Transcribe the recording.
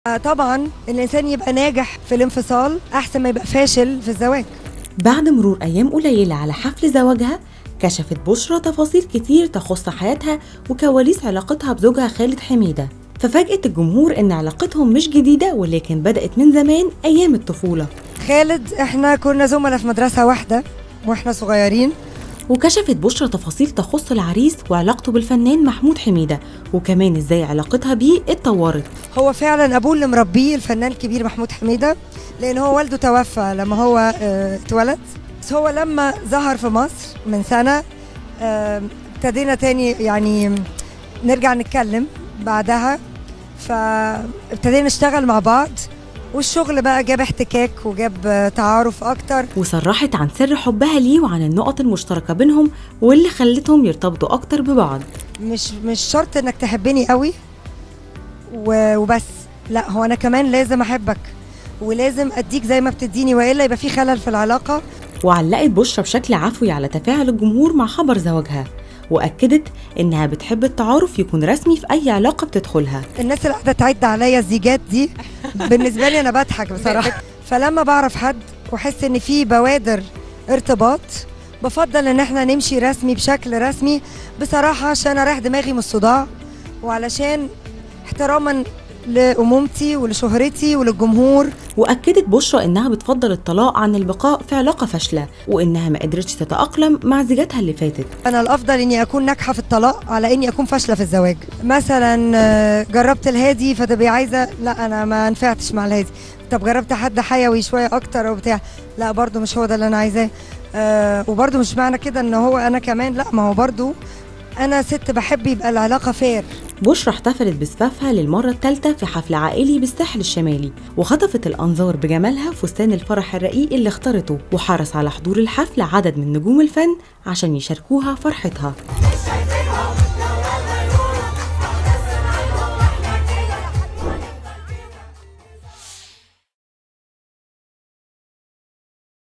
آه، طبعا الانسان يبقى ناجح في الانفصال احسن ما يبقى فاشل في الزواج بعد مرور أيام قليلة على حفل زواجها كشفت بشرى تفاصيل كتير تخص حياتها وكواليس علاقتها بزوجها خالد حميدة ففاجأت الجمهور إن علاقتهم مش جديدة ولكن بدأت من زمان أيام الطفولة خالد احنا كنا زملاء في مدرسه واحده واحنا صغيرين وكشفت بشرى تفاصيل تخص العريس وعلاقته بالفنان محمود حميدة وكمان ازاي علاقتها بيه اتطورت هو فعلا ابوه اللي مربيه الفنان الكبير محمود حميده لان هو والده توفى لما هو آه، اتولد بس هو لما ظهر في مصر من سنه آه، ابتدينا تاني يعني نرجع نتكلم بعدها فابتدينا نشتغل مع بعض والشغل بقى جاب احتكاك وجاب آه، تعارف اكتر وصرحت عن سر حبها ليه وعن النقط المشتركة بينهم واللي خلتهم يرتبطوا أكتر ببعض مش مش شرط انك تحبني قوي و- وبس لا هو انا كمان لازم احبك ولازم اديك زي ما بتديني والا يبقى في خلل في العلاقه وعلقت بشرى بشكل عفوي على تفاعل الجمهور مع خبر زواجها وأكدت إنها بتحب التعارف يكون رسمي في أي علاقة بتدخلها الناس اللي قاعده تعد عليا الزيجات دي بالنسبه لي انا بضحك بصراحه فلما بعرف حد واحس ان في بوادر ارتباط بفضل ان احنا نمشي رسمي بشكل رسمي بصراحه عشان اريح دماغي من الصداع وعلشان احتراما لامومتي ولشهرتي وللجمهور وأكدت بشرى إنها بتفضل الطلاق عن البقاء في علاقة فاشلة وإنها ما قدرتش تتأقلم مع زيجاتها اللي فاتت انا الافضل اني اكون ناجحه في الطلاق على اني اكون فاشله في الزواج مثلا آه، جربت الهادي فتبقي عايزه لا انا ما نفعتش مع الهادي طب جربت حد حيوي شويه اكتر او بتاع لا برضو مش هو ده اللي انا عايزاه آه وبرضو مش معنى كده ان هو انا كمان لا ما هو برضو انا ست بحب يبقى العلاقه فير بشرى احتفلت بزفافها للمرة الثالثة في حفل عائلي بالساحل الشمالي وخطفت الأنظار بجمالها فستان الفرح الرقيق اللي اختارته وحرص على حضور الحفل عدد من نجوم الفن عشان يشاركوها فرحتها